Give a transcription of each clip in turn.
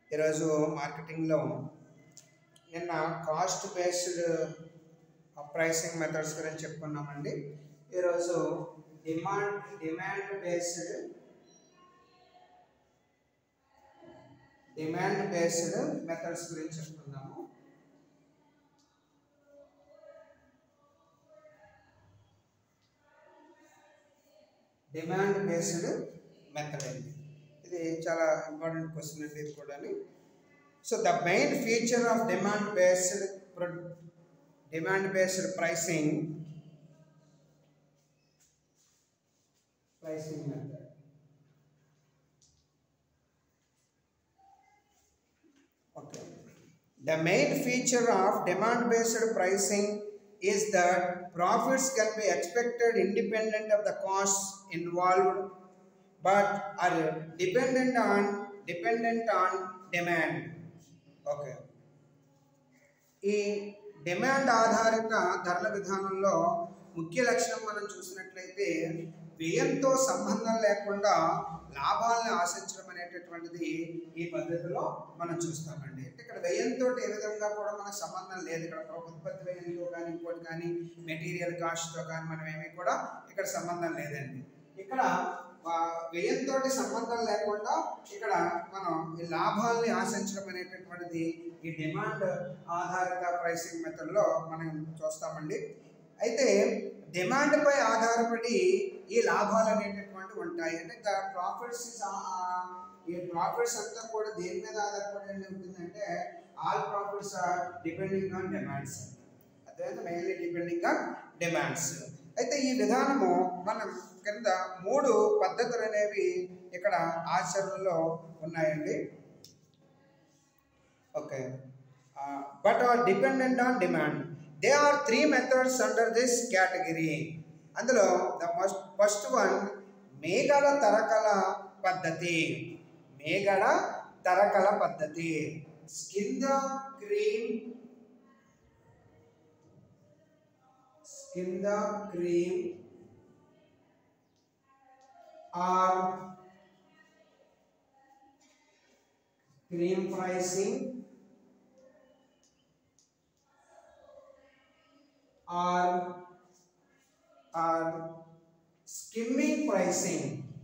ఈరోజు మార్కెటింగ్లో నిన్న cost based pricing methods గురించి చెప్పుకున్నామండి ఈరోజు demand demand based demand based methods గురించి చెప్పుకుందాము డిమాండ్ బేస్డ్ మెథడ్ అండి ఇది చాలా ఇంపార్టెంట్ క్వశ్చన్ అండి ఇది కూడా so the main feature of demand based demand based pricing pricing method Okay. The main feature of demand based pricing is that profits can be expected independent of the costs involved but are dependent on dependent on demand. Okay. ఈ demand ఆధారిత ధరల విధానంలో ముఖ్య లక్షణం మనం చూసినట్లయితే వ్యయంతో సంబంధం లేకుండా లాభాలను ఆశించడం అనేటటువంటిది ఈ పద్ధతిలో మనం చూస్తామండి అంటే ఇక్కడ వ్యయంతో ఏ విధంగా కూడా మనకు సంబంధం లేదు ఇక్కడ ఉత్పత్తి వ్యయంతో కానీ ఇంకోటి కానీ మెటీరియల్ కాస్ట్తో కానీ మనం ఏమీ కూడా ఇక్కడ సంబంధం లేదండి ఇక్కడ వ్యయంతో సంబంధం లేకుండా ఇక్కడ మనం ఈ లాభాలని ఆశించడం అనేటటువంటిది ఈ డిమాండ్ ఆధారిత ప్రైసింగ్ మెథడ్లో మనం చూస్తామండి అయితే డిమాండ్ పై ఆధారపడి ఈ లాభాలు అనేటటువంటివి ఉంటాయి అంటే ప్రాఫిట్స్ ఈ ప్రాఫిట్స్ అంతా కూడా దేని మీద ఆధారపడి ఉంటుందంటే all profits are depending on demands అదేవిధంగా మెయిన్లీ డిపెండింగ్ ఆన్ డిమాండ్స్ అయితే ఈ విధానము మనం కింద మూడు పద్ధతులు అనేవి ఇక్కడ ఆచరణలో ఉన్నాయండి okay but are dependent on demand they are three methods under this category అందులో ద ఫస్ట్ ఫస్ట్ వన్ మేఘల తరకల పద్ధతి మేఘల తరకల పద్ధతి skim the cream skim the cream or cream pricing or or skimming pricing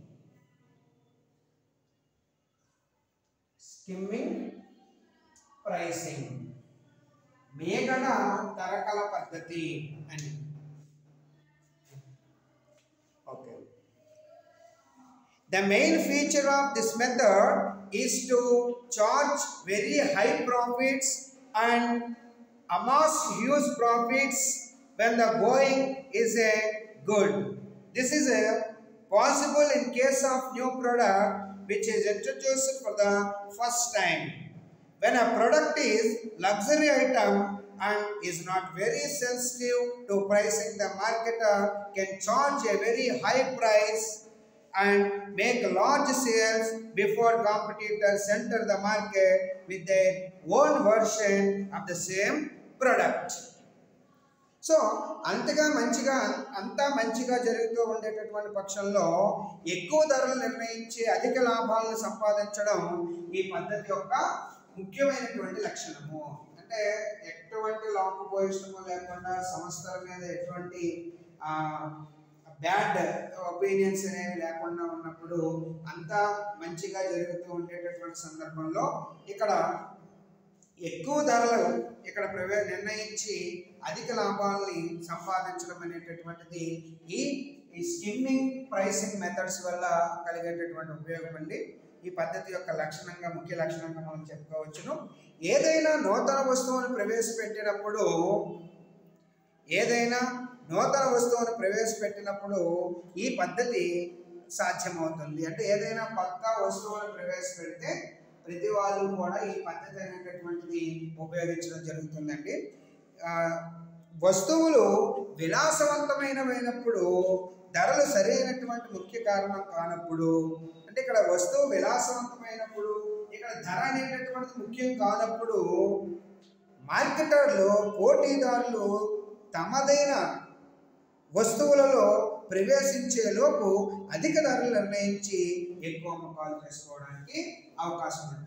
skimming pricing మేగడ తరకల పద్ధతి అని okay The main feature of this method is to charge very high profits and amass huge profits when the going is a good. This is a possible in case of new product which is introduced for the first time. When a product is luxury item and is not very sensitive to pricing, the marketer can charge a very high price and make large sales before competitors enter the market with their own version of the same product. So అంతగా మంచిగా అంతా మంచిగా జరుగుతూ ఉండేటటువంటి పక్షంలో ఎక్కువ ధరలు నిర్ణయించి అధిక లాభాలను సంపాదించడం ఈ పద్ధతి యొక్క ముఖ్యమైనటువంటి లక్షణము అంటే ఎటువంటి లోపపోయిష్టము లేకుండా సంస్థల మీద ఎటువంటి బ్యాడ్ ఒపీనియన్స్ అనేవి లేకుండా ఉన్నప్పుడు అంతా మంచిగా జరుగుతూ ఉండేటటువంటి సందర్భంలో ఇక్కడ ఎక్కువ ధరలు ఇక్కడ ప్రవే నిర్ణయించి అధిక లాభాలని సంపాదించడం అనేటటువంటిది ఈ ఈ స్కిమ్మింగ్ ప్రైసింగ్ మెథడ్స్ వల్ల కలిగేటటువంటి ఉపయోగం అండి ఈ పద్ధతి యొక్క లక్షణంగా ముఖ్య లక్షణంగా మనం చెప్పుకోవచ్చును ఏదైనా నూతన వస్తువును ప్రవేశపెట్టినప్పుడు ఏదైనా నూతన వస్తువును ప్రవేశపెట్టినప్పుడు ఈ పద్ధతి సాధ్యమవుతుంది అంటే ఏదైనా కొత్త వస్తువును ప్రవేశపెడితే ప్రతి వాళ్ళు కూడా ఈ పద్ధతి అనేటటువంటిది ఉపయోగించడం జరుగుతుందండి వస్తువులు విలాసవంతమైనమైనప్పుడు ధరలు సరైనటువంటి ముఖ్య కారణం కానప్పుడు అంటే ఇక్కడ వస్తువు విలాసవంతమైనప్పుడు ఇక్కడ ధర అనేటటువంటిది ముఖ్యం కానప్పుడు మార్కెటర్లు పోటీదారులు తమదైన వస్తువులలో ప్రవేశించే లోపు అధిక ధరలు నిర్ణయించి ఎక్కువ అమ్మకాలు చేసుకోవడానికి అవకాశం ఉంటుంది అంటే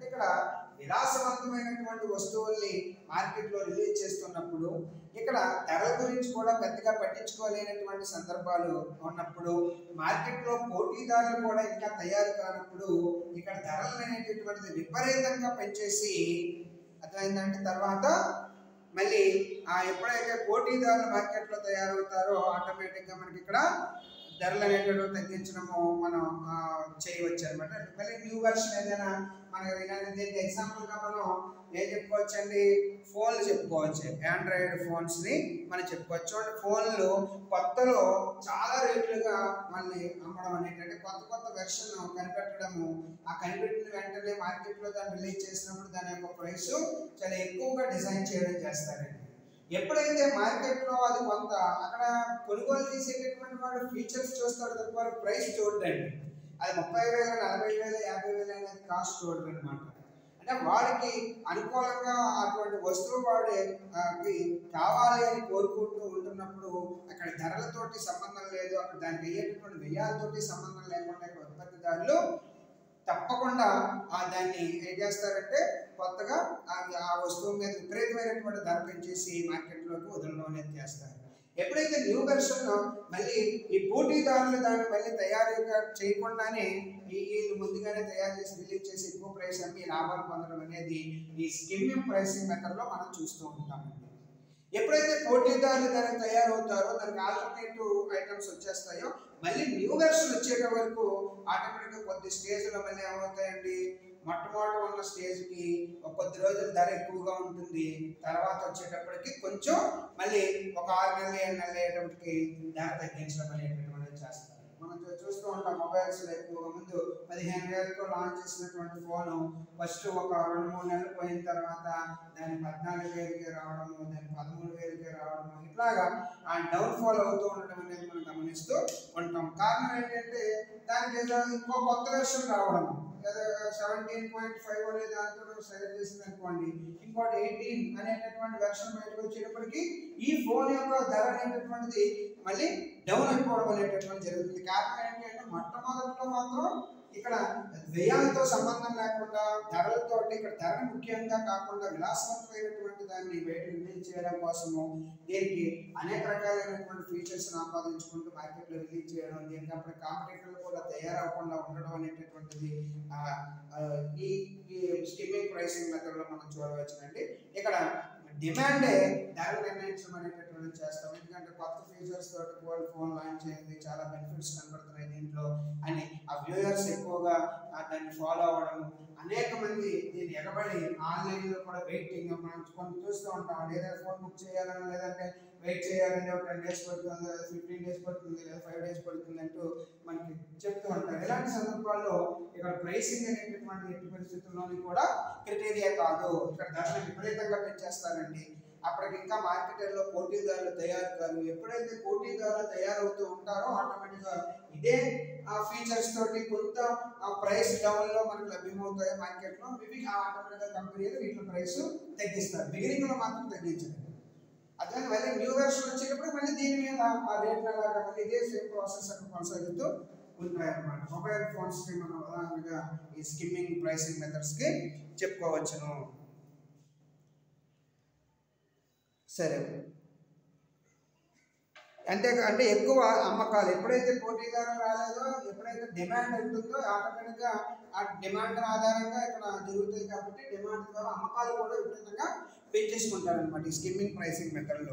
ఇక్కడ విలాసవంతమైనటువంటి వస్తువుల్ని మార్కెట్లో రిలీజ్ చేస్తున్నప్పుడు ఇక్కడ ధరల గురించి కూడా పెద్దగా పట్టించుకోలేనటువంటి సందర్భాలు ఉన్నప్పుడు మార్కెట్లో పోటీదారులు కూడా ఇంకా తయారు కానప్పుడు ఇక్కడ ధరలు అనేటటువంటిది విపరీతంగా పెంచేసి అర్థమైందంటే తర్వాత మళ్ళీ ఆ ఎప్పుడైతే పోటీదారులు మార్కెట్లో తయారవుతారో ఆటోమేటిక్గా మనకి ఇక్కడ ధరలు అనేటువంటి తగ్గించడము మనం ఆ, చేయవచ్చు అనమాట మళ్ళీ న్యూ వెర్షన్ ఏదైనా మనకి ఇలాంటి దీనికి ఎగ్జాంపుల్గా మనం ఏం చెప్పుకోవచ్చు అండి ఫోన్లు చెప్పుకోవచ్చు ఆండ్రాయిడ్ ఫోన్స్ని మనం చెప్పుకోవచ్చు చూడండి ఫోన్లు కొత్తలో చాలా రేట్లుగా మళ్ళీ అమ్మడం అనేటువంటి కొత్త కొత్త వెర్షన్ కనిపెట్టడము ఆ కనిపెట్టిన వెంటనే మార్కెట్లో దాన్ని రిలీజ్ చేసినప్పుడు దాని యొక్క ప్రైస్ చాలా ఎక్కువగా డిజైన్ చేయడం చేస్తారండి ఎప్పుడైతే మార్కెట్లో అది కొంత అక్కడ కొనుగోలు చేసేటటువంటి వాడు ఫీచర్స్ చూస్తాడు తప్ప ప్రైస్ చూడండి అది ముప్పై వేలు నలభై వేలు యాభై వేలు అనేది కాస్ట్ చూడదు అనమాట అంటే వాడికి అనుకూలంగా అటువంటి వస్తువు వాడి ఆ, కి కావాలి అని కోరుకుంటూ ఉంటున్నప్పుడు అక్కడ ధరలతోటి సంబంధం లేదు అక్కడ దానికి అయ్యేటటువంటి వ్యయాలతోటి సంబంధం లేకుండా ఇక్కడ ఉత్పత్తిదారులు తప్పకుండా ఆ దాన్ని ఏం చేస్తారంటే కొత్తగా ఆ ఆ వస్తువు మీద విపరీతమైనటువంటి ధర పెంచేసి మార్కెట్లోకి వదలడం అనేది చేస్తారు ఎప్పుడైతే న్యూ వెర్షన్ మళ్ళీ ఈ పోటీదారులు దాన్ని మళ్ళీ తయారీగా చేయకుండానే ఈ వీళ్ళు ముందుగానే తయారు చేసి రిలీజ్ చేసి ఎక్కువ ప్రైస్ అమ్మి లాభాలు పొందడం అనేది ఈ స్కిమ్మింగ్ ప్రైసింగ్ మెథడ్లో మనం చూస్తూ ఉంటామండి ఎప్పుడైతే పోటీదారులు దానికి తయారవుతారో దానికి ఆల్టర్నేటివ్ ఐటమ్స్ వచ్చేస్తాయో మళ్ళీ న్యూ వెర్షన్ వచ్చేట వరకు ఆటోమేటిక్గా కొద్ది స్టేజ్లో మళ్ళీ ఏమవుతాయండి మొట్టమొదటి ఉన్న స్టేజ్కి ఒక కొద్ది రోజులు ధర ఎక్కువగా ఉంటుంది తర్వాత వచ్చేటప్పటికి కొంచెం మళ్ళీ ఒక ఆరు నెలలు ఏడు నెలలు అయ్యేటప్పటికి ధర తగ్గించడం అనేటటువంటిది చేస్తారు మనం చూ- చూస్తూ ఉంటాం మొబైల్స్ ఎక్కువగా ముందు పదిహేను వేలతో లాంచ్ చేసినటువంటి ఫోను ఫస్ట్ ఒక రెండు మూడు నెలలు పోయిన తర్వాత దాని పద్నాలుగు వేలకి రావడము దాని పదమూడు వేలకి రావడము ఇట్లాగా ఆ డౌన్ ఫాల్ అవుతూ ఉండడం అనేది మనం గమనిస్తూ ఉంటాం కారణం ఏంటంటే దానికి ఏదో ఇంకో కొత్త వెర్షన్ రావడం ఏదో సెవెంటీన్ పాయింట్ ఫైవ్ అనే దాంతో సెలెక్ట్ చేసింది అనుకోండి ఇంకోటి ఎయిటీన్ అనేటటువంటి వెర్షన్ బయటకు వచ్చేటప్పటికి ఈ ఫోన్ యొక్క ధర అనేటటువంటిది మళ్ళీ డౌన్ అయిపోవడం అనేటటువంటి జరుగుతుంది కారణం ఏంటంటే మొట్టమొదటిలో మాత్రం ఇక్కడ వ్యయాలతో సంబంధం లేకుండా ధరలతో ఇక్కడ ధరను ముఖ్యంగా కాకుండా విలాసవంతమైనటువంటి దాన్ని బయట రిలీజ్ చేయడం కోసము దీనికి అనేక రకాలైనటువంటి ఫీచర్స్ ఆపాదించుకుంటూ మార్కెట్లో రిలీజ్ చేయడం దీనికి అప్పుడు కాంపిటేటర్లు కూడా తయారవకుండా ఉండడం అనేటటువంటిది ఆ, ఆ, ఈ ఈ స్కిమ్మింగ్ ప్రైసింగ్ మెథడ్లో మనం చూడవచ్చునండి ఇక్కడ డిమాండే ధర నిర్ణయించడం అనేటటువంటి చేస్తాం ఎందుకంటే కొత్త ఫీచర్స్ తోటి వాళ్ళు ఫోన్ లాంచ్ అయింది చాలా బెనిఫిట్స్ కనబడుతున్నాయి దీంట్లో అని ఆ వ్యూయర్స్ ఎక్కువగా ఆ దాన్ని ఫాలో అవ్వడం అనేక మంది దీన్ని ఎగబడి ఆన్లైన్లో కూడా వెయిటింగ్ మనం కొన్ని చూస్తూ ఉంటాం ఏదైనా ఫోన్ బుక్ చేయాలని లేదంటే వెయిట్ చేయాలంటే ఒక టెన్ డేస్ పడుతుంది లేదా ఫిఫ్టీన్ డేస్ పడుతుంది లేదా ఫైవ్ డేస్ పడుతుంది అంటూ మనకి చెప్తూ ఉంటారు ఇలాంటి సందర్భాల్లో ఇక్కడ ప్రైసింగ్ అనేటటువంటి ఎట్టి పరిస్థితుల్లోని కూడా క్రిటీరియా కాదు ఇక్కడ ధరలు విపరీతంగా పెంచేస్తారండి అప్పటికి ఇంకా మార్కెట్లో పోటీదారులు తయారు కాదు ఎప్పుడైతే పోటీదారులు తయారవుతూ ఉంటారో ఆటోమేటిక్గా ఇదే ఆ ఫీచర్స్ తోటి కొంత ఆ ప్రైస్ డౌన్ లో మనకు లభ్యమవుతాయి మార్కెట్ లో ఇవి ఆటోమేటిక్గా కంపెనీలు వీటి ప్రైస్ తగ్గిస్తారు బిగినింగ్ లో మాత్రం తగ్గించరు అదే మళ్ళీ న్యూ వెర్షన్ వచ్చేటప్పుడు మళ్ళీ దీని మీద ఆ రేట్ అలాగా మళ్ళీ ఇదే సేమ్ ప్రాసెస్ అక్కడ కొనసాగుతూ ఉంటాయి అన్నమాట మొబైల్ ఫోన్స్ కి మనం ఉదాహరణగా ఈ స్కిమ్మింగ్ ప్రైసింగ్ మెథడ్స్ కి చెప్పుకోవచ్చును సరే అంతే అంటే ఎక్కువ అమ్మకాలు ఎప్పుడైతే పోటీదారులు రాలేదో ఎప్పుడైతే డిమాండ్ ఉంటుందో ఆటోమేటిక్గా ఆ డిమాండ్ ఆధారంగా ఇక్కడ జరుగుతాయి కాబట్టి డిమాండ్ ద్వారా అమ్మకాలు కూడా విపరీతంగా పెంచేసుకుంటారు అనమాట ఈ స్కిమ్మింగ్ ప్రైసింగ్ మెథడ్లో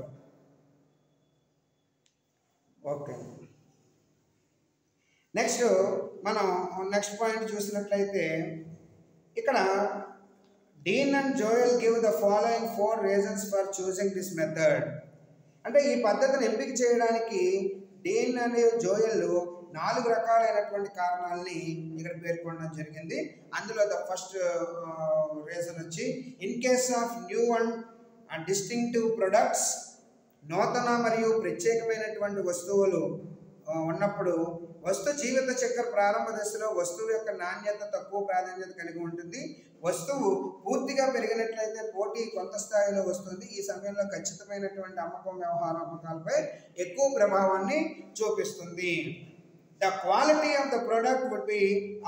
ఓకే నెక్స్ట్ మనం నెక్స్ట్ పాయింట్ చూసినట్లయితే ఇక్కడ Dean and Joel give the following four reasons for choosing this method అంటే ఈ పద్ధతిని ఎంపిక చేయడానికి డీన్ అనే జోయల్ నాలుగు రకాలైనటువంటి కారణాలని ఇక్కడ పేర్కొనడం జరిగింది అందులో ద ఫస్ట్ రీజన్ వచ్చి in case of new and distinctive products నూతన మరియు ప్రత్యేకమైనటువంటి వస్తువులు ఆ, ఉన్నప్పుడు వస్తు జీవిత చక్ర ప్రారంభ దశలో వస్తువు యొక్క నాణ్యత తక్కువ ప్రాధాన్యత కలిగి ఉంటుంది వస్తువు పూర్తిగా పెరిగినట్లయితే పోటీ కొంత స్థాయిలో వస్తుంది ఈ సమయంలో ఖచ్చితమైనటువంటి అమ్మకం వ్యవహార అమ్మకాలపై ఎక్కువ ప్రభావాన్ని చూపిస్తుంది the quality of the product would be of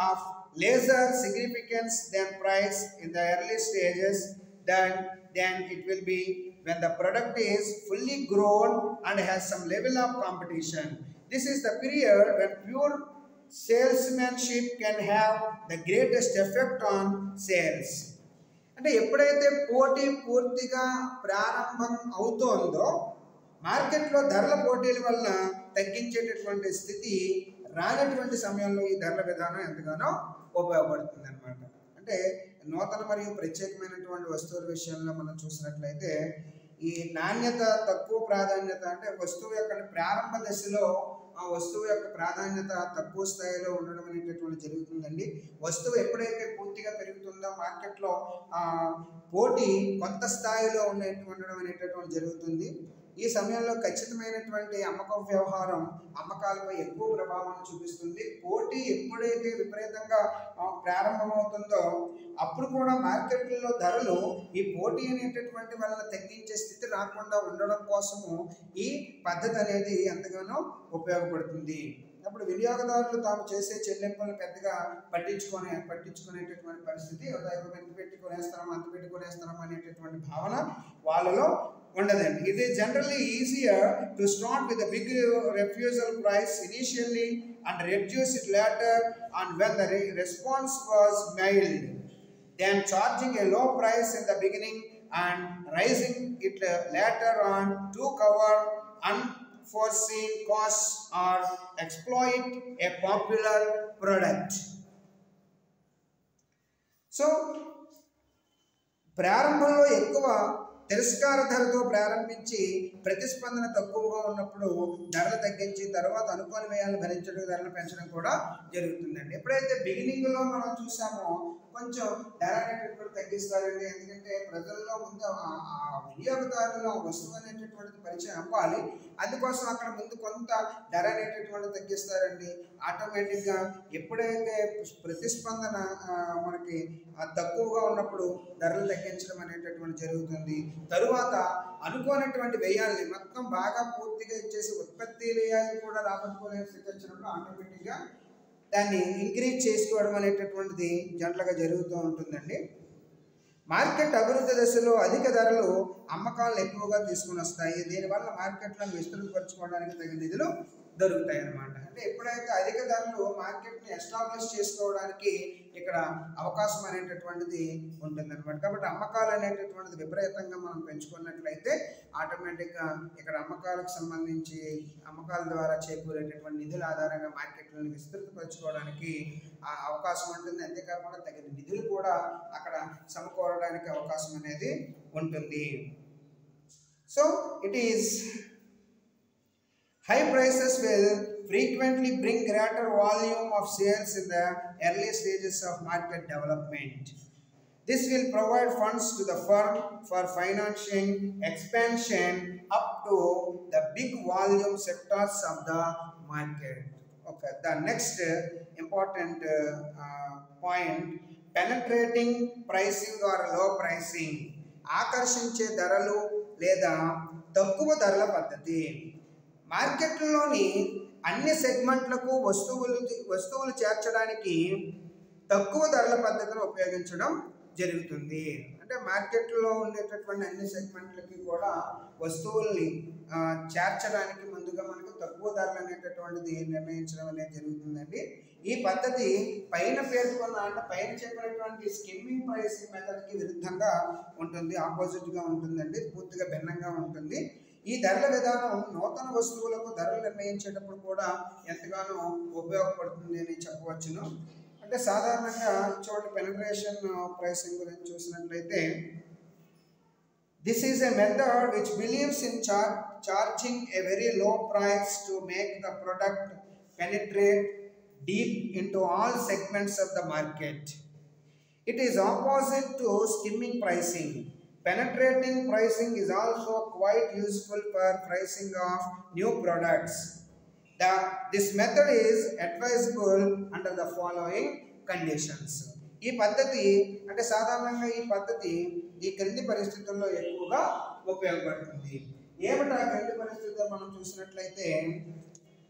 lesser significance than price in the early stages then then it will be when the product is fully grown and has some level of competition this is the period when pure salesmanship can have the greatest effect on sales అంటే ఎప్పుడైతే పోటీ పూర్తిగా ప్రారంభం అవుతోందో మార్కెట్లో ధరల పోటీల వలన తగ్గించేటటువంటి స్థితి రానటువంటి సమయంలో ఈ ధరల విధానం ఎంతగానో ఉపయోగపడుతుంది అనమాట అంటే నూతన మరియు ప్రత్యేకమైనటువంటి వస్తువుల విషయంలో మనం చూసినట్లయితే ఈ నాణ్యత తక్కువ ప్రాధాన్యత అంటే వస్తువు యొక్క ప్రారంభ దశలో ఆ వస్తువు యొక్క ప్రాధాన్యత తక్కువ స్థాయిలో ఉండడం అనేటటువంటి జరుగుతుందండి వస్తువు ఎప్పుడైతే పూర్తిగా పెరుగుతుందో మార్కెట్లో ఆ పోటీ కొంత స్థాయిలో ఉండే ఉండడం అనేటటువంటి జరుగుతుంది ఈ సమయంలో ఖచ్చితమైనటువంటి అమ్మకం వ్యవహారం అమ్మకాలపై ఎక్కువ ప్రభావం చూపిస్తుంది పోటీ ఎప్పుడైతే విపరీతంగా ఆ, ప్రారంభమవుతుందో అప్పుడు కూడా మార్కెట్లలో ధరలు ఈ పోటీ అనేటటువంటి వలన తగ్గించే స్థితి రాకుండా ఉండడం కోసము ఈ పద్ధతి అనేది ఎంతగానో ఉపయోగపడుతుంది అప్పుడు వినియోగదారులు తాము చేసే చెల్లింపులను పెద్దగా పట్టించుకునే పట్టించుకునేటటువంటి పరిస్థితి "ఉదయం ఎంత పెట్టి కొనేస్తాం అంత పెట్టి కొనేస్తాం అనేటటువంటి భావన వాళ్ళలో ఉండదండి ఇది generally easier to start with big refusal price initially and reduce it later and when the re- response was mild than charging a low price in the beginning and raising it uh, later on to cover unforeseen costs or exploit a popular product. So ప్రారంభంలో ఎక్కువ తిరస్కార ధరతో ప్రారంభించి ప్రతిస్పందన తక్కువగా ఉన్నప్పుడు ధరలు తగ్గించి తర్వాత అనుకోని వ్యయాలను భరించడం ధరలు పెంచడం కూడా జరుగుతుందండి ఎప్పుడైతే బిగినింగ్లో మనం చూసామో కొంచెం ధర అనేటటువంటి తగ్గిస్తారండి ఎందుకంటే ప్రజల్లో ముందు ఆ- ఆ వినియోగదారులు ఆ వస్తువు అనేటటువంటిది పరిచయం అవ్వాలి అందుకోసం అక్కడ ముందు కొంత ధర అనేటటువంటిది తగ్గిస్తారండి ఆటోమేటిక్గా ఎప్పుడైతే ప్రతిస్పందన ఆ, మనకి ఆ, తక్కువగా ఉన్నప్పుడు ధరలు తగ్గించడం అనేటటువంటి జరుగుతుంది తరువాత అనుకోనటువంటి వ్యయాల్ని మొత్తం బాగా పూర్తిగా ఇచ్చేసి ఉత్పత్తి వ్యయాలు కూడా రాబట్టుకునే స్థితి వచ్చినప్పుడు ఆటోమేటిక్గా దాన్ని ఇంక్రీజ్ చేసుకోవడం అనేటటువంటిది జంటలుగా జరుగుతూ ఉంటుందండి మార్కెట్ అభివృద్ధి దశలో అధిక ధరలు అమ్మకాలను ఎక్కువగా తీసుకుని వస్తాయి దీనివల్ల మార్కెట్లను విస్తృతపరచుకోవడానికి తగిన నిధులు దొరుకుతాయి అన్నమాట అంటే ఎప్పుడైతే అధిక ధరలు మార్కెట్ని ఎస్టాబ్లిష్ చేసుకోవడానికి ఇక్కడ అవకాశం అనేటటువంటిది ఉంటుందన్నమాట కాబట్టి అమ్మకాలు అనేటటువంటిది విపరీతంగా మనం పెంచుకున్నట్లయితే ఆటోమేటిక్గా ఇక్కడ అమ్మకాలకు సంబంధించి అమ్మకాల ద్వారా చేకూరేటటువంటి నిధుల ఆధారంగా మార్కెట్లను విస్తృతపరచుకోవడానికి ఆ అవకాశం ఉంటుంది అంతేకాకుండా తగిన నిధులు కూడా అక్కడ సమకూరడానికి అవకాశం అనేది ఉంటుంది so it is High prices will frequently bring greater volume of sales in the early stages of market development. This will provide funds to the firm for financing expansion up to the big volume sectors of the market. Okay, the next uh, important uh, uh, point penetrating pricing or low pricing ఆకర్షించే ధరలు లేదా తక్కువ ధరల పద్ధతి మార్కెట్లోని అన్ని సెగ్మెంట్లకు వస్తువులు వస్తువులు చేర్చడానికి తక్కువ ధరల పద్ధతిని ఉపయోగించడం జరుగుతుంది అంటే మార్కెట్లో ఉండేటటువంటి అన్ని సెగ్మెంట్లకి కూడా వస్తువుల్ని ఆ, చేర్చడానికి ముందుగా మనకు తక్కువ ధరలు అనేటటువంటిది నిర్ణయించడం అనేది జరుగుతుందండి ఈ పద్ధతి పైన పేర్కొన్న అంటే పైన చెప్పినటువంటి స్కిమ్మింగ్ ప్రైసింగ్ మెథడ్కి విరుద్ధంగా ఉంటుంది ఆపోజిట్గా ఉంటుందండి పూర్తిగా భిన్నంగా ఉంటుంది ఈ ధరల విధానం నూతన వస్తువులకు ధరలు నిర్ణయించేటప్పుడు కూడా ఎంతగానో ఉపయోగపడుతుంది అని చెప్పవచ్చును అంటే సాధారణంగా చూడండి పెనట్రేషన్ ప్రైసింగ్ గురించి చూసినట్లయితే this is a method which believes in char charging a very low price to make the product penetrate deep into all segments of the market It is opposite to skimming pricing. Penetrating pricing is also quite useful for pricing of new products. The, this method is advisable under the following conditions. ఈ పద్ధతి అంటే సాధారణంగా ఈ పద్ధతి ఈ క్రింది పరిస్థితుల్లో ఎక్కువగా ఉపయోగపడుతుంది ఏమిటా క్రింది పరిస్థితుల్లో మనం చూసినట్లయితే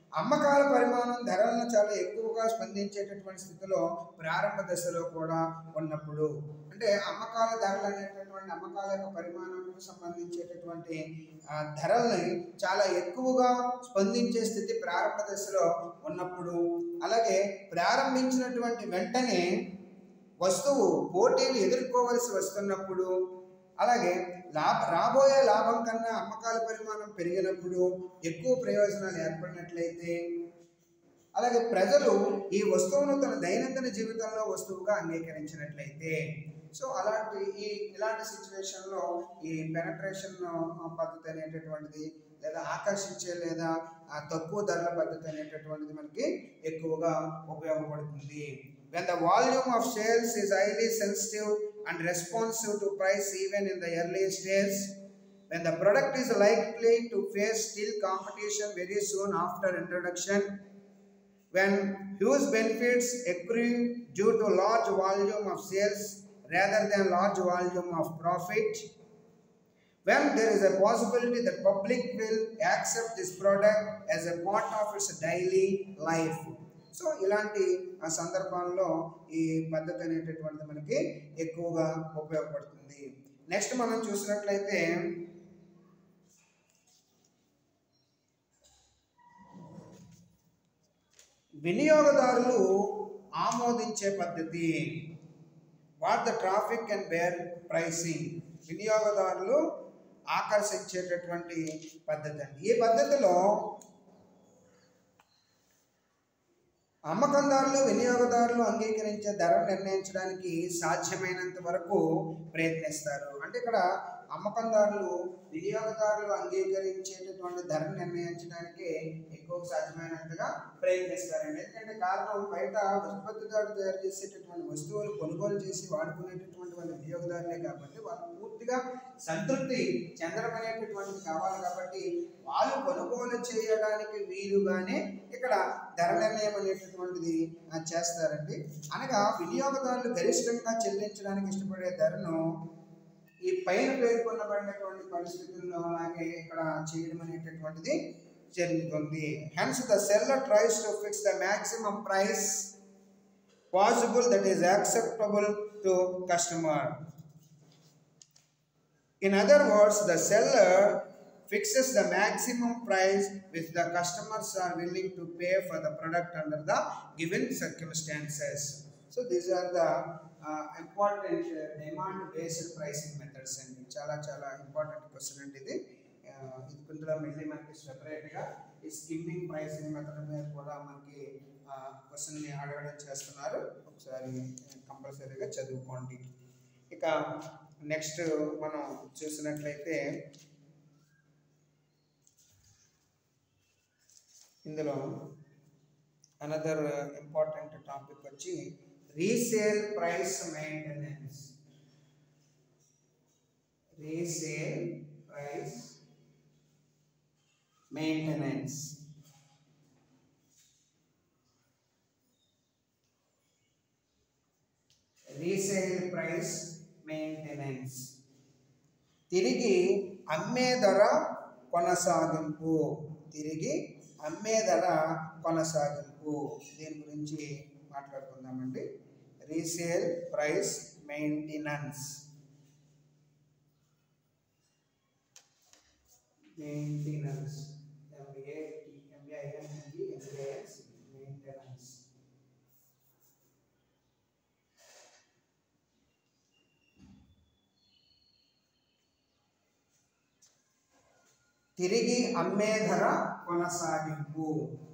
అమ్మకాల పరిమాణం ధరలను చాలా ఎక్కువగా స్పందించేటటువంటి స్థితిలో ప్రారంభ దశలో కూడా ఉన్నప్పుడు అంటే అమ్మకాల ధరలు అనేటటువంటి అమ్మకాల యొక్క పరిమాణంకు సంబంధించేటటువంటి ఆ, ధరల్ని చాలా ఎక్కువగా స్పందించే స్థితి ప్రారంభ దశలో ఉన్నప్పుడు అలాగే ప్రారంభించినటువంటి వెంటనే వస్తువు పోటీలు ఎదుర్కోవలసి వస్తున్నప్పుడు అలాగే లాభ రాబోయే లాభం కన్నా అమ్మకాల పరిమాణం పెరిగినప్పుడు ఎక్కువ ప్రయోజనాలు ఏర్పడినట్లయితే అలాగే ప్రజలు ఈ వస్తువును తన దైనందిన జీవితంలో వస్తువుగా అంగీకరించినట్లయితే సో అలాంటి ఈ ఇలాంటి సిచ్యువేషన్లో ఈ పెనట్రేషన్ పద్ధతి అనేటటువంటిది లేదా ఆకర్షించే లేదా ఆ తక్కువ ధరల పద్ధతి అనేటటువంటిది మనకి ఎక్కువగా ఉపయోగపడుతుంది when the volume of sales is highly sensitive and responsive to price even in the early stage when the product is likely to face still competition very soon after introduction when huge benefits accrue due to large volume of sales rather than large volume of profit when there is a possibility that public will accept this product as a part of its daily life so ఇలాంటి ఆ సందర్భాల్లో ఈ పద్ధతి అనేటటువంటిది మనకి ఎక్కువగా ఉపయోగపడుతుంది next మనం చూసినట్లయితే వినియోగదారులు ఆమోదించే పద్ధతి what the traffic and bear pricing వినియోగదారులు ఆకర్షించేటటువంటి పద్ధతి అండి ఈ పద్ధతిలో అమ్మకందారులు వినియోగదారులు అంగీకరించే ధర నిర్ణయించడానికి సాధ్యమైనంత వరకు ప్రయత్నిస్తారు అంటే ఇక్కడ అమ్మకందారులు వినియోగదారులు అంగీకరించేటటువంటి ధర నిర్ణయించడానికి ఎక్కువ సాధ్యమైనంతగా ప్రయత్నిస్తారండి ఎందుకంటే కారణం బయట ఉత్పత్తిదారులు తయారు చేసేటటువంటి వస్తువులు కొనుగోలు చేసి వాడుకునేటటువంటి వాళ్ళ వినియోగదారులే కాబట్టి వాళ్ళు పూర్తిగా సంతృప్తి చెందడం అనేటటువంటిది కావాలి కాబట్టి వాళ్ళు కొనుగోలు చేయడానికి వీలుగానే ఇక్కడ ధర నిర్ణయం అనేటటువంటిది ఆ, చేస్తారండి అనగా వినియోగదారులు గరిష్టంగా చెల్లించడానికి ఇష్టపడే ధరను ఈ పైన పేర్కొనబడినటువంటి పరిస్థితుల్లో అలాగే ఇక్కడ చేయడం అనేటటువంటిది జరుగుతుంది hence the seller tries to fix the maximum price possible that is acceptable to customer In other words, the seller fixes the maximum price which the customers are willing to pay for the product under the given circumstances. So these are the uh, important uh, demand-based pricing methods అండి చాలా చాలా important question అండి ఇది Uh, ఇది ఇందులో మళ్ళీ మనకి సెపరేట్గా ఈ స్కిమ్మింగ్ ప్రైసింగ్ మెథడ్ మీద కూడా మనకి క్వశ్చన్ని అడగడం చేస్తున్నారు ఒకసారి కంపల్సరీగా చదువుకోండి ఇక నెక్స్ట్ మనం చూసినట్లయితే ఇందులో అనదర్ ఇంపార్టెంట్ టాపిక్ వచ్చి resale price maintenance resale price maintenance resale price maintenance తిరిగి అమ్మే ధర కొనసాగింపు తిరిగి అమ్మే ధర కొనసాగింపు దీని గురించి మాట్లాడుకుందామండి resale price maintenance maintenance MA MANE MAS maintenance తిరిగి అమ్మే ధర కొనసాగింపు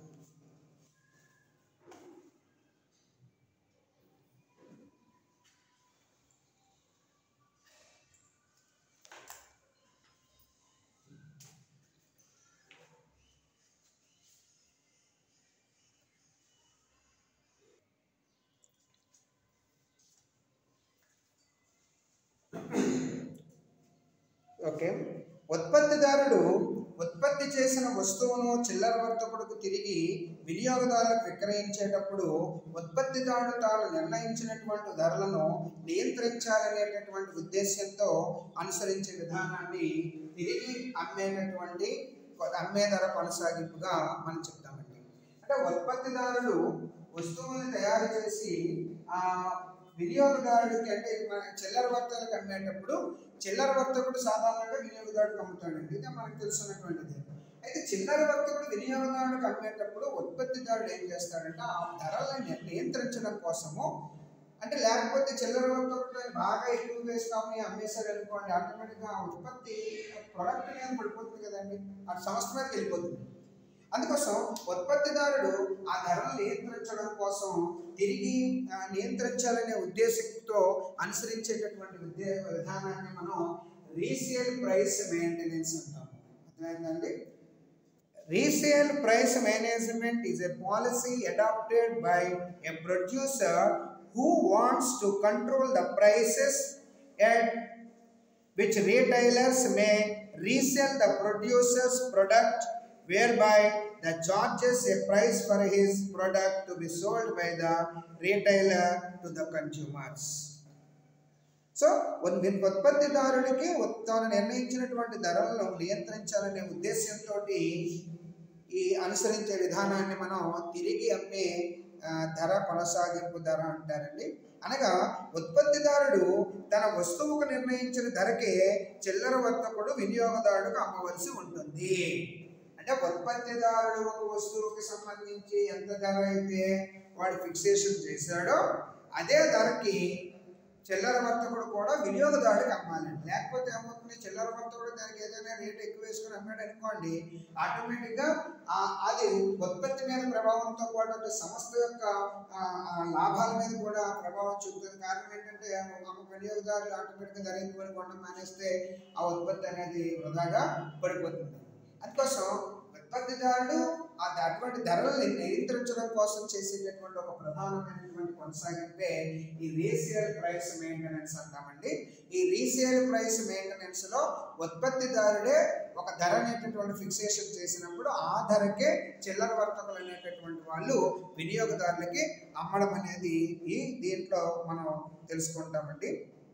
ఓకే ఉత్పత్తిదారుడు ఉత్పత్తి చేసిన వస్తువును చిల్లర వర్తకుడుకు తిరిగి వినియోగదారులకు విక్రయించేటప్పుడు ఉత్పత్తిదారుడు తాను నిర్ణయించినటువంటి ధరలను నియంత్రించాలనేటటువంటి ఉద్దేశ్యంతో అనుసరించే విధానాన్ని తిరిగి అమ్మేటటువంటి అమ్మే ధర కొనసాగింపుగా మనం చెప్తామండి అంటే ఉత్పత్తిదారుడు వస్తువుల్ని తయారు చేసి ఆ వినియోగదారుడికి అంటే మన చిల్లర వర్తకులకు అమ్మేటప్పుడు చిల్లర వర్తకుడు సాధారణంగా వినియోగదారుడికి అమ్ముతాడండి ఇది మనకు తెలుసున్నటువంటిది అయితే చిల్లర వర్తకుడు వినియోగదారుడికి అమ్మేటప్పుడు ఉత్పత్తిదారుడు ఏం చేస్తాడంటే ఆ ధరలను నియంత్రించడం కోసము అంటే లేకపోతే చిల్లర వర్తకుడు బాగా ఎక్కువ వేస్తామని అమ్మేశారు అనుకోండి ఆటోమేటిక్గా ఆ ఉత్పత్తి ప్రొడక్ట్ మీద పడిపోతుంది కదండి ఆ సంస్థ మీదకి వెళ్ళిపోతుంది అందుకోసం ఉత్పత్తిదారుడు ఆ ధరలు నియంత్రించడం కోసం తిరిగి ఆ, నియంత్రించాలనే ఉద్దేశంతో అనుసరించేటటువంటి ఉద్దే విధానాన్ని మనం రీసేల్ ప్రైస్ మెయింటెనెన్స్ అంటాము అర్థమైందండి resale price management is a policy adopted by a producer who wants to control the prices at which retailers may resell the producer's product whereby the charges a price for his product to be sold by the retailer to the consumers so ఉన్- ఉన్- ఉత్పత్తిదారుడికి ఉత్- తాను నిర్ణయించినటువంటి ధరలను నియంత్రించాలనే ఉద్దేశంతో ఈ అనుసరించే విధానాన్ని మనం తిరిగి అమ్మే ఆ, ధర కొనసాగింపు ధర అంటారండి అనగా ఉత్పత్తిదారుడు తన వస్తువుకు నిర్ణయించిన ధరకే చిల్లర వర్తకుడు వినియోగదారుడికి అమ్మవలసి ఉంటుంది అంటే ఉత్పత్తిదారుడు ఒక వస్తువుకి సంబంధించి ఎంత ధర అయితే వాడు ఫిక్సేషన్ చేశాడో అదే ధరకి చిల్లర వర్తకుడు కూడా వినియోగదారుడికి అమ్మాలండి లేకపోతే ఏమవుతుంది చిల్లర వర్తకుడు దానికి ఏదైనా రేట్ ఎక్కువ వేసుకుని అమ్మాడు అనుకోండి ఆటోమేటిక్గా ఆ- అది ఉత్పత్తి మీద ప్రభావంతో పాటు అటు సంస్థ యొక్క ఆ, ఆ లాభాల మీద కూడా ప్రభావం చూపుతుంది కారణం ఏంటంటే ఒక వినియోగదారులు ఆటోమేటిక్గా ధర ఎక్కువ కొనడం మానేస్తే ఆ ఉత్పత్తి అనేది వృధాగా పడిపోతుంది అందుకోసం ఉత్పత్తిదారుడు ఆ అటువంటి ధరల్ని నియంత్రించడం కోసం చేసేటటువంటి ఒక ప్రధానమైనటువంటి కొనసాగింపే ఈ రీసేల్ ప్రైస్ మెయింటెనెన్స్ అంటామండి ఈ రీసేల్ ప్రైస్ మెయింటెనెన్స్ లో ఉత్పత్తిదారుడే ఒక ధర అనేటటువంటి ఫిక్సేషన్ చేసినప్పుడు ఆ ధరకే చిల్లర వర్తకులు అనేటటువంటి వాళ్ళు వినియోగదారులకి అమ్మడం అనేది ఈ దీంట్లో మనం తెలుసుకుంటామండి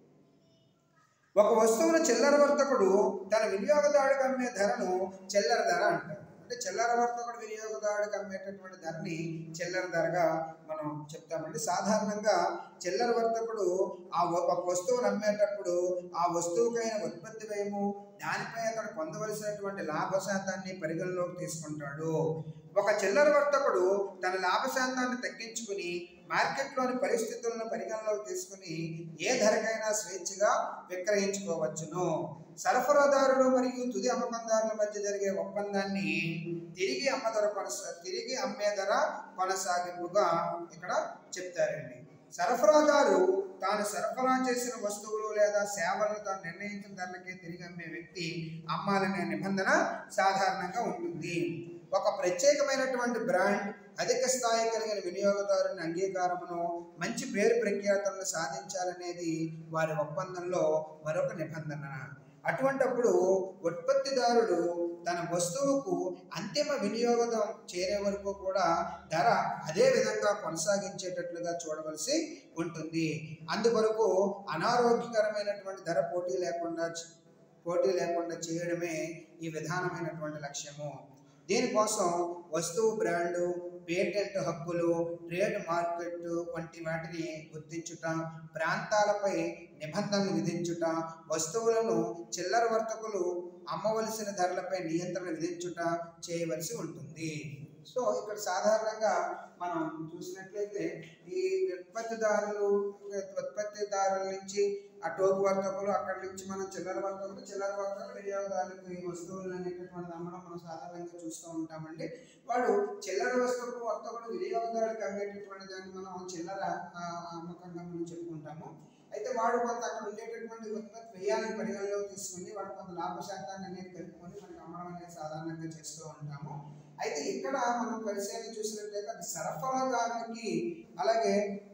ఒక వస్తువును చిల్లర వర్తకుడు తన వినియోగదారుడికి అమ్మే ధరను చిల్లర ధర అంటారు అంటే చిల్లర వర్తకుడు వినియోగదారుడికి అమ్మేటటువంటి ధరని చిల్లర ధరగా మనం చెప్తామండి సాధారణంగా చిల్లర వర్తకుడు ఆ ఒ- ఒక వస్తువును అమ్మేటప్పుడు ఆ వస్తువుకైన ఉత్పత్తి వ్యయము దానిపై అతడు పొందవలసినటువంటి లాభ శాతాన్ని పరిగణలోకి తీసుకుంటాడు ఒక చిల్లర వర్తకుడు తన లాభ శాతాన్ని తగ్గించుకుని మార్కెట్లోని పరిస్థితులను పరిగణలోకి తీసుకుని ఏ ధరకైనా స్వేచ్ఛగా విక్రయించుకోవచ్చును సరఫరాదారులు మరియు తుది అమ్మకందారుల మధ్య జరిగే ఒప్పందాన్ని తిరిగి అమ్మ ధర కొనసా తిరిగి అమ్మే ధర కొనసాగింపుగా ఇక్కడ చెప్తారండి సరఫరాదారు తాను సరఫరా చేసిన వస్తువులు లేదా సేవలను తాను నిర్ణయించిన ధరలకే తిరిగి అమ్మే వ్యక్తి అమ్మాలనే నిబంధన సాధారణంగా ఉంటుంది ఒక ప్రత్యేకమైనటువంటి బ్రాండ్ అధిక స్థాయి కలిగిన వినియోగదారుని అంగీకారమును మంచి పేరు ప్రఖ్యాతలను సాధించాలనేది వారి ఒప్పందంలో మరొక నిబంధన అటువంటప్పుడు ఉత్పత్తిదారుడు తన వస్తువుకు అంతిమ వినియోగం చేరే వరకు కూడా ధర అదే విధంగా కొనసాగించేటట్లుగా చూడవలసి ఉంటుంది అందుకొరకు అనారోగ్యకరమైనటువంటి ధర పోటీ లేకుండా చ- పోటీ లేకుండా చేయడమే ఈ విధానమైనటువంటి లక్ష్యము దీనికోసం వస్తువు బ్రాండు పేటెంట్ హక్కులు ట్రేడ్ మార్కెట్ వంటి వాటిని గుర్తించుట ప్రాంతాలపై నిబంధనలు విధించుట వస్తువులను చిల్లర వర్తకులు అమ్మవలసిన ధరలపై నియంత్రణ విధించుట చేయవలసి ఉంటుంది సో ఇక్కడ సాధారణంగా మనం చూసినట్లయితే ఈ ఉత్పత్తిదారులు ఉత్పత్తిదారుల నుంచి ఆ టోకు వర్తకులు అక్కడి నుంచి మనం చిల్లర వర్తకులు చిల్లర వర్తకులు వినియోగదారులకు ఈ వస్తువులు అనేటటువంటి అమ్మడం మనం సాధారణంగా చూస్తూ ఉంటామండి వాడు చిల్లర వస్తువుకు వర్తకుడు వినియోగదారులకు అమ్మేటటువంటి దాన్ని మనం చిల్లర ఆ, అమ్మకంగా మనం చెప్పుకుంటాము అయితే వాడు కొంత అక్కడ ఉండేటటువంటి ఉత్పత్తి వ్యయాన్ని పరిగణలోకి తీసుకుని వాడు కొంత లాభ శాతాన్ని అనేది కలుపుకొని మనకి అమ్మడం అనేది సాధారణంగా చేస్తూ ఉంటాము అయితే ఇక్కడ మనం పరిశీలన చూసినట్లయితే అది సరఫరాదారులకి అలాగే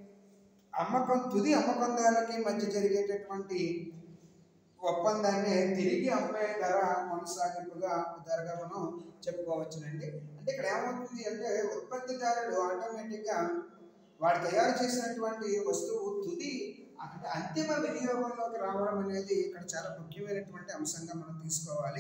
అమ్మకం తుది అమ్మకందారులకి మధ్య జరిగేటటువంటి ఒప్పందాన్ని తిరిగి అమ్మే ధర కొనసాగింపుగా ధరగా మనం చెప్పుకోవచ్చునండి అంటే ఇక్కడ ఏమవుతుంది అంటే ఉత్పత్తిదారుడు ఆటోమేటిక్గా వాడు తయారు చేసినటువంటి వస్తువు తుది అంటే అంతిమ వినియోగంలోకి రావడం అనేది ఇక్కడ చాలా ముఖ్యమైనటువంటి అంశంగా మనం తీసుకోవాలి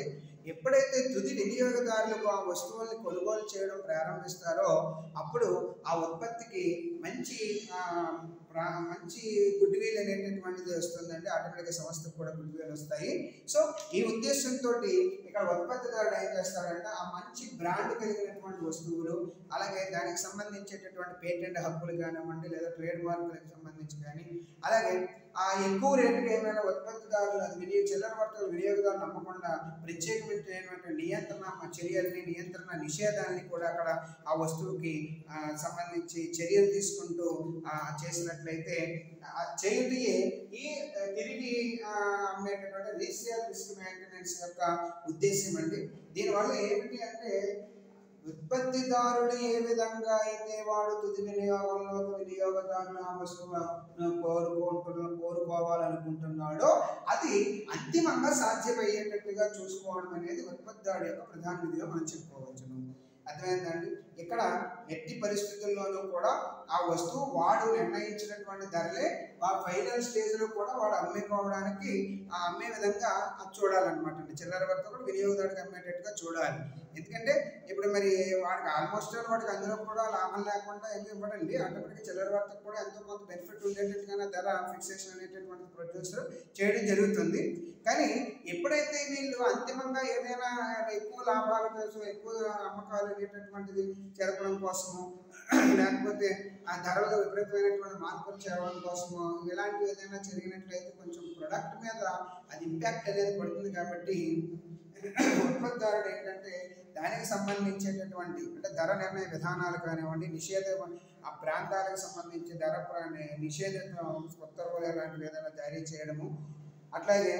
ఎప్పుడైతే తుది వినియోగదారులకు ఆ వస్తువుల్ని కొనుగోలు చేయడం ప్రారంభిస్తారో అప్పుడు ఆ ఉత్పత్తికి మంచి ఆ, ప్రా- మంచి గుడ్ విల్ అనేటటువంటిది వస్తుందండి ఆటోమేటిక్గా సంస్థకు కూడా గుడ్ విల్ వస్తాయి సో ఈ ఉద్దేశంతో ఇక్కడ ఉత్పత్తిదారుడు ఏం చేస్తాడంటే ఆ మంచి బ్రాండ్ కలిగినటువంటి వస్తువులు అలాగే దానికి సంబంధించేటటువంటి పేటెంట్ హక్కులు కానివ్వండి లేదా ట్రేడ్ మార్కులకు సంబంధించి కానీ అలాగే ఆ ఎక్కువ రేటుకి ఏమైనా ఉత్పత్తిదారులు అది వినియోగ చిల్లర వర్తకులు వినియోగదారులు నమ్మకుండా ప్రత్యేకమైనటువంటి నియంత్రణ చర్యల్ని నియంత్రణ నిషేధాన్ని కూడా అక్కడ ఆ వస్తువుకి ఆ, సంబంధించి చర్యలు తీసుకుంటూ ఆ, చేసినట్లయితే ఆ చేయుటియే ఈ ఆ, తిరిగి ఆ, అమ్మేటటువంటి రీసేల్ రిస్క్ మెయింటెనెన్స్ యొక్క ఉద్దేశం అండి దీనివల్ల ఏమిటి అంటే ఉత్పత్తిదారుడు ఏ విధంగా అయితే వాడు తుది వినియోగంలో వినియోగదారులు ఆ వస్తువును కోరుకుంటున్న కోరుకోవాలనుకుంటున్నాడో అది అంతిమంగా సాధ్యమయ్యేటట్టుగా చూసుకోవడం అనేది ఉత్పత్తిదారుడు యొక్క ప్రధాన విధిగా మనం చెప్పుకోవచ్చును అర్థమైందండి ఇక్కడ ఎట్టి పరిస్థితుల్లోనూ కూడా ఆ వస్తువు వాడు నిర్ణయించినటువంటి ధరలే ఆ ఫైనల్ స్టేజ్లో కూడా వాడు అమ్ముకోవడానికి ఆ అమ్మే విధంగా అది చూడాలన్నమాట అండి చిల్లర వర్తకుడు వినియోగదారుడికి అమ్మేటట్టుగా చూడాలి ఎందుకంటే ఇప్పుడు మరి వాడికి ఆల్మోస్ట్ వాడికి అందులో కూడా లాభం లేకుండా ఏమి ఇవ్వడండి ఆటోమేటిక్గా చిల్లర వర్తకు కూడా ఎంతో కొంత బెనిఫిట్ ఉండేటట్టుగానే ధర ఫిక్సేషన్ అనేటటువంటి ప్రొడ్యూసర్ చేయడం జరుగుతుంది కానీ ఎప్పుడైతే వీళ్ళు అంతిమంగా ఏదైనా ఎక్కువ లాభాల కోసం ఎక్కువ అమ్మకాలు అనేటటువంటిది జరపడం కోసము లేకపోతే ఆ ధరలో విపరీతమైనటువంటి మార్పులు చేయడం కోసము ఇలాంటివి ఏదైనా జరిగినట్లయితే కొంచెం ప్రొడక్ట్ మీద అది ఇంపాక్ట్ అనేది పడుతుంది కాబట్టి ఉత్పత్తిదారుడు ఏంటంటే దానికి సంబంధించేటటువంటి అంటే ధర నిర్ణయ విధానాలు కానివ్వండి నిషేధ ఆ ప్రాంతాలకు సంబంధించి ధర ప్ర- నిషేధిత ఉత్తర్వులు లాంటివి ఏదైనా జారీ చేయడము అట్లాగే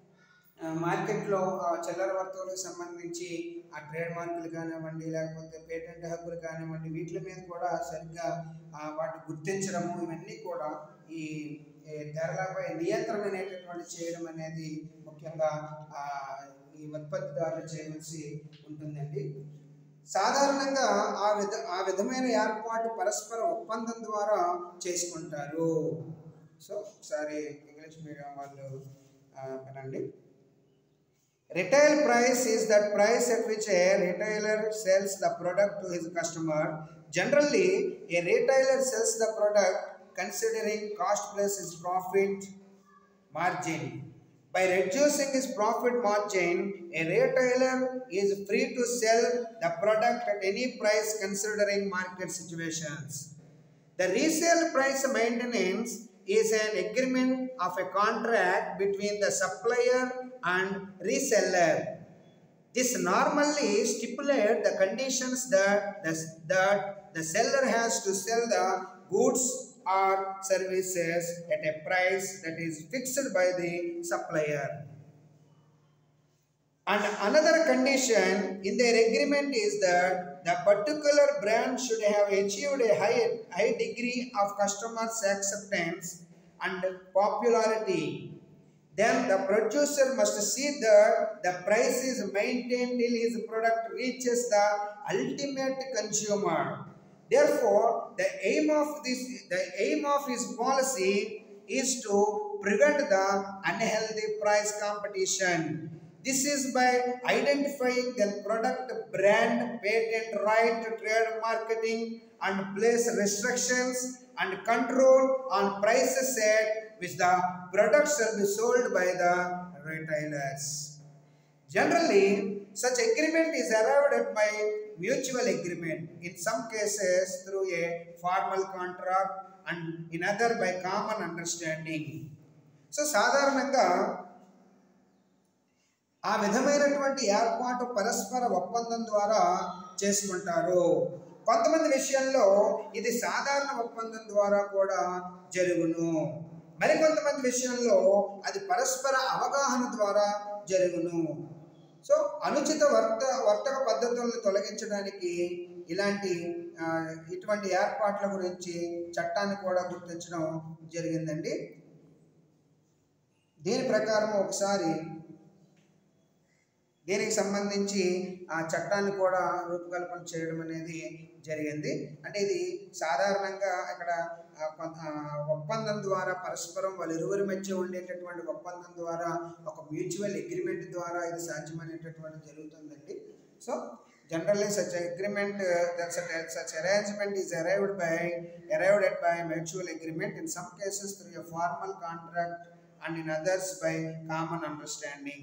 ఆ, మార్కెట్లో ఆ, చిల్లర వర్తకులకు సంబంధించి ఆ ట్రేడ్ మార్కులు కానివ్వండి లేకపోతే పేటెంట్ హక్కులు కానివ్వండి వీటి మీద కూడా సరిగ్గా ఆ, వాటిని గుర్తించడము ఇవన్నీ కూడా ఈ ఈ ధరలపై నియంత్రణ అనేటటువంటి చేయడం అనేది ముఖ్యంగా ఆ, ఈ ఉత్పత్తిదారులు చేయవలసి ఉంటుందండి సాధారణంగా ఆ విధ ఆ విధమైన ఏర్పాటు పరస్పర ఒప్పందం ద్వారా చేసుకుంటారు సో ఒకసారి ఇంగ్లీష్ మీడియం వాళ్ళు ఆ, వినండి Retail price is that price at which a retailer sells the product to his customer. Generally, a retailer sells the product considering cost plus his profit margin. By reducing his profit margin, a retailer is free to sell the product at any price considering market situations. The resale price maintenance is an agreement of a contract between the supplier and reseller. This normally stipulates the conditions that the, that the seller has to sell the goods or services at a price that is fixed by the supplier. And another condition in their agreement is that the particular brand should have achieved a high, high degree of customers' acceptance and popularity. Then the producer must see that the price is maintained till his product reaches the ultimate consumer. Therefore, the aim of this the aim of his policy is to prevent the unhealthy price competition. This is by identifying the product brand, patent right, trade marketing, and place restrictions and control on prices set which the product shall be sold by the retailers. Generally, such agreement is arrived at by mutual agreement, in some cases through a formal contract and in other by common understanding. So సాధారణంగా ఆ విధమైనటువంటి ఏర్పాటు పరస్పర ఒప్పందం ద్వారా చేసుకుంటారు కొంతమంది విషయంలో ఇది సాధారణ ఒప్పందం ద్వారా కూడా జరుగును మరికొంతమంది విషయంలో అది పరస్పర అవగాహన ద్వారా జరుగును సో అనుచిత వర్త వర్తక పద్ధతులను తొలగించడానికి ఇలాంటి ఆ, ఇటువంటి ఏర్పాట్ల గురించి చట్టాన్ని కూడా గుర్తించడం జరిగిందండి దీని ప్రకారం ఒకసారి దీనికి సంబంధించి ఆ చట్టాన్ని కూడా రూపకల్పన చేయడం అనేది జరిగింది అంటే ఇది సాధారణంగా ఇక్కడ ఆ, కొంత ఆ, ఒప్పందం ద్వారా పరస్పరం వాళ్ళ ఇరువురి మధ్య ఉండేటటువంటి ఒప్పందం ద్వారా ఒక మ్యూచువల్ అగ్రిమెంట్ ద్వారా ఇది సాధ్యమనేటటువంటి జరుగుతుందండి so generally such agreement uh, that such, such arrangement is arrived by arrived at by mutual agreement in some cases through a formal contract and in others by common understanding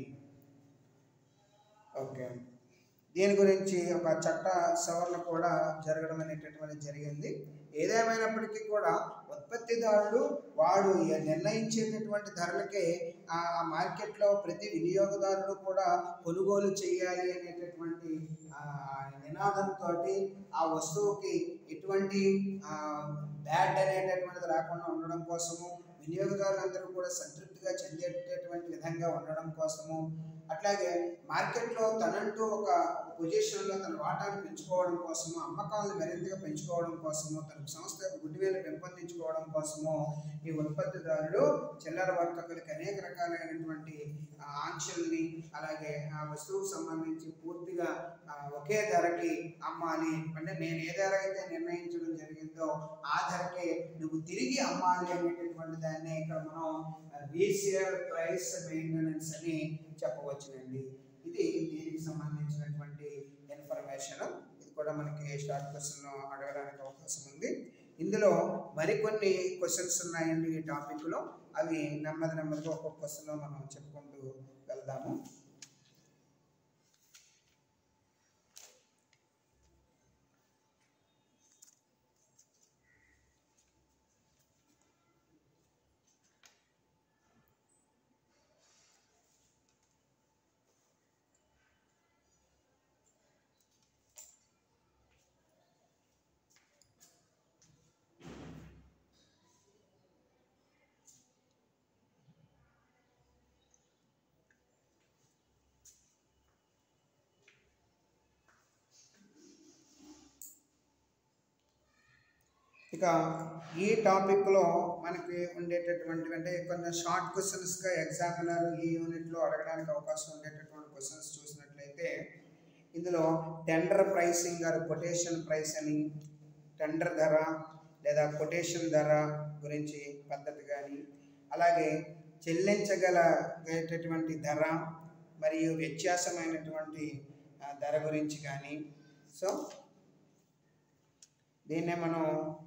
okay దీని గురించి ఒక చట్ట సవరణ కూడా జరగడం అనేటటువంటి జరిగింది ఏదేమైనప్పటికీ కూడా ఉత్పత్తిదారుడు వాడు ఏ- నిర్ణయించేటటువంటి ధరలకే ఆ ఆ మార్కెట్లో ప్రతి వినియోగదారుడు కూడా కొనుగోలు చేయాలి అనేటటువంటి ఆ, నినాదంతో ఆ వస్తువుకి ఎటువంటి బ్యాడ్ అనేటటువంటిది రాకుండా ఉండడం కోసము వినియోగదారులందరూ కూడా సంతృప్తిగా చెందేటటువంటి విధంగా ఉండడం కోసము అట్లాగే మార్కెట్లో తనంటూ ఒక పొజిషన్లో తన వాటాను పెంచుకోవడం కోసము అమ్మకాలను మరింతగా పెంచుకోవడం కోసము తన సంస్థ యొక్క గుడ్డివేలు పెంపొందించుకోవడం కోసము ఈ ఉత్పత్తిదారులు చిల్లర వర్తకులకి అనేక రకాలైనటువంటి ఆ, ఆంక్షల్ని అలాగే ఆ వస్తువుకు సంబంధించి పూర్తిగా ఆ, ఒకే ధరకి అమ్మాలి అంటే నేను ఏ ధర అయితే నిర్ణయించడం జరిగిందో ఆ ధరకే నువ్వు తిరిగి అమ్మాలి అనేటటువంటి దాన్ని ఇక్కడ మనం రీసేల్ ప్రైస్ మెయింటెనెన్స్ అని చెప్పవచ్చునండి ఇది దీనికి సంబంధించినటువంటి ఇన్ఫర్మేషన్ ఇది కూడా మనకి షార్ట్ క్వశ్చన్ అడగడానికి అవకాశం ఉంది ఇందులో మరికొన్ని క్వశ్చన్స్ ఉన్నాయండి ఈ టాపిక్లో అవి నెమ్మది నెమ్మదిగా ఒక్కొక్క క్వశ్చన్లో మనం చెప్పుకుంటూ వెళ్దాము ఇక ఈ టాపిక్లో మనకి ఉండేటటువంటి అంటే కొన్ని షార్ట్ క్వశ్చన్స్గా ఎగ్జామినర్ ఈ యూనిట్లో అడగడానికి అవకాశం ఉండేటటువంటి క్వశ్చన్స్ చూసినట్లయితే ఇందులో tender pricing or quotation price అని టెండర్ ధర లేదా కొటేషన్ ధర గురించి పద్ధతి కానీ అలాగే చెల్లించగలగేటటువంటి ధర మరియు వ్యత్యాసమైనటువంటి ఆ, ధర గురించి కానీ సో దీన్నే మనం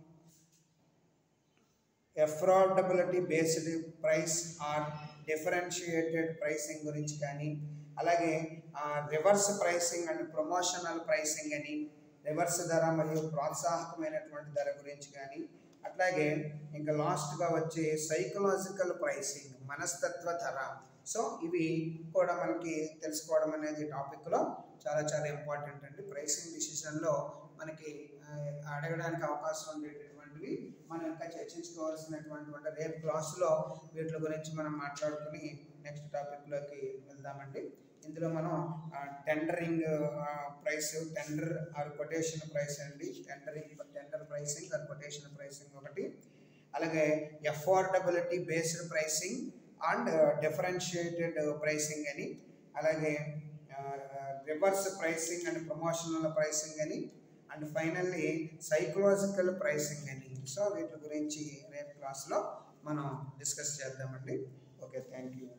affordability based price or differentiated pricing గురించి కానీ అలాగే reverse pricing and promotional pricing అని రివర్స్ ధర మరియు ప్రోత్సాహకమైనటువంటి ధర గురించి కానీ అట్లాగే ఇంకా లాస్ట్గా వచ్చే సైకలాజికల్ ప్రైసింగ్ మనస్తత్వ ధర సో ఇవి కూడా మనకి తెలుసుకోవడం అనేది టాపిక్లో చాలా చాలా ఇంపార్టెంట్ అండి ప్రైసింగ్ డిసిషన్లో మనకి ఆ, అడగడానికి అవకాశం ఉండేటటువంటివి మనం ఇంకా చర్చించుకోవాల్సినటువంటి అంటే రేపు క్లాసులో వీటి గురించి మనం మాట్లాడుకుని నెక్స్ట్ టాపిక్లోకి వెళ్దామండి ఇందులో మనం tendering price tender or quotation price అండి tendering tender pricing or quotation pricing ఒకటి అలాగే affordability based pricing and differentiated pricing అని అలాగే reverse pricing and promotional pricing అని అండ్ ఫైనల్లీ సైకలాజికల్ ప్రైసింగ్ అని సో వీటి గురించి రేపు క్లాస్లో మనం డిస్కస్ చేద్దామండి ఓకే థ్యాంక్ యూ